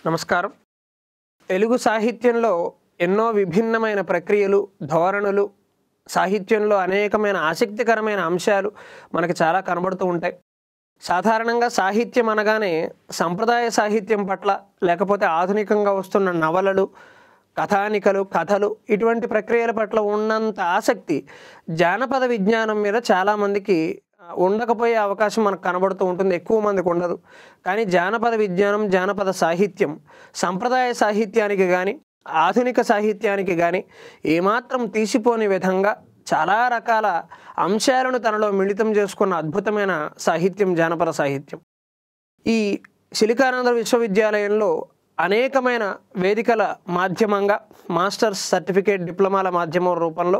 నమస్కారం తెలుగు సాహిత్యంలో ఎన్నో విభిన్నమైన ప్రక్రియలు ధోరణులు సాహిత్యంలో అనేకమైన ఆసక్తికరమైన అంశాలు మనకి చాలా కనబడుతూ ఉంటాయి సాధారణంగా సాహిత్యం అనగానే సంప్రదాయ సాహిత్యం పట్ల లేకపోతే ఆధునికంగా వస్తున్న నవలలు కథానికలు కథలు ఇటువంటి ప్రక్రియల పట్ల ఉన్నంత ఆసక్తి జానపద విజ్ఞానం మీద చాలామందికి ఆ, ఉండకపోయే అవకాశం మనకు కనబడుతూ ఉంటుంది ఎక్కువ మందికి ఉండదు కానీ జానపద విజ్ఞానం జానపద సాహిత్యం సంప్రదాయ సాహిత్యానికి కానీ ఆధునిక సాహిత్యానికి కానీ ఏమాత్రం తీసిపోని విధంగా చాలా రకాల అంశాలను తనలో మిళితం చేసుకున్న అద్భుతమైన సాహిత్యం జానపద సాహిత్యం ఈ సిలికానాంధ్ర విశ్వవిద్యాలయంలో అనేకమైన వేదికల మాధ్యమంగా మాస్టర్స్ సర్టిఫికేట్ డిప్లొమాల మాధ్యమం రూపంలో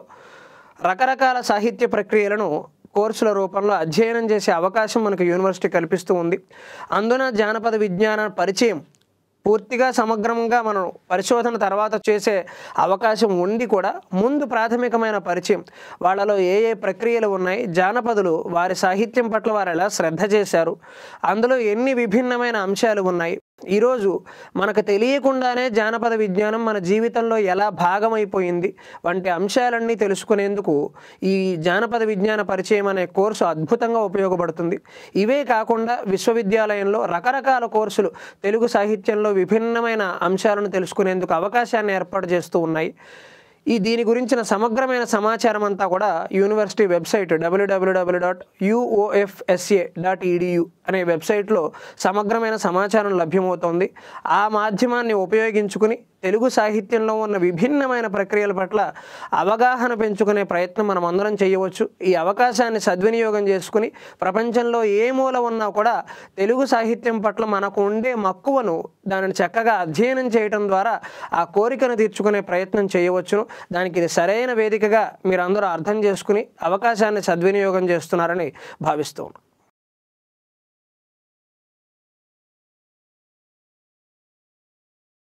రకరకాల సాహిత్య ప్రక్రియలను కోర్సుల రూపంలో అధ్యయనం చేసే అవకాశం మనకు యూనివర్సిటీ కల్పిస్తూ ఉంది అందున జానపద విజ్ఞాన పరిచయం పూర్తిగా సమగ్రంగా మనం పరిశోధన తర్వాత చేసే అవకాశం ఉండి కూడా ముందు ప్రాథమికమైన పరిచయం వాళ్ళలో ఏ ఏ ప్రక్రియలు ఉన్నాయి జానపదులు వారి సాహిత్యం పట్ల వారు ఎలా శ్రద్ధ చేశారు అందులో ఎన్ని విభిన్నమైన అంశాలు ఉన్నాయి ఈరోజు మనకు తెలియకుండానే జానపద విజ్ఞానం మన జీవితంలో ఎలా భాగమైపోయింది వంటి అంశాలన్నీ తెలుసుకునేందుకు ఈ జానపద విజ్ఞాన పరిచయం అనే కోర్సు అద్భుతంగా ఉపయోగపడుతుంది ఇవే కాకుండా విశ్వవిద్యాలయంలో రకరకాల కోర్సులు తెలుగు సాహిత్యంలో విభిన్నమైన అంశాలను తెలుసుకునేందుకు అవకాశాన్ని ఏర్పాటు చేస్తూ ఉన్నాయి ఈ దీని గురించిన సమగ్రమైన సమాచారం అంతా కూడా university website WWW dot UOFSA dot EDU అనే వెబ్సైట్లో సమగ్రమైన సమాచారం లభ్యమవుతోంది ఆ మాధ్యమాన్ని ఉపయోగించుకుని తెలుగు సాహిత్యంలో ఉన్న విభిన్నమైన ప్రక్రియల పట్ల అవగాహన పెంచుకునే ప్రయత్నం మనం అందరం చేయవచ్చు ఈ అవకాశాన్ని సద్వినియోగం చేసుకుని ప్రపంచంలో ఏ మూల ఉన్నా కూడా తెలుగు సాహిత్యం పట్ల మనకు ఉండే మక్కువను దానిని చక్కగా అధ్యయనం చేయటం ద్వారా ఆ కోరికను తీర్చుకునే ప్రయత్నం చేయవచ్చును దానికి ఇది సరైన వేదికగా మీరందరూ అర్థం చేసుకుని అవకాశాన్ని సద్వినియోగం చేస్తున్నారని భావిస్తూ ఉన్నాను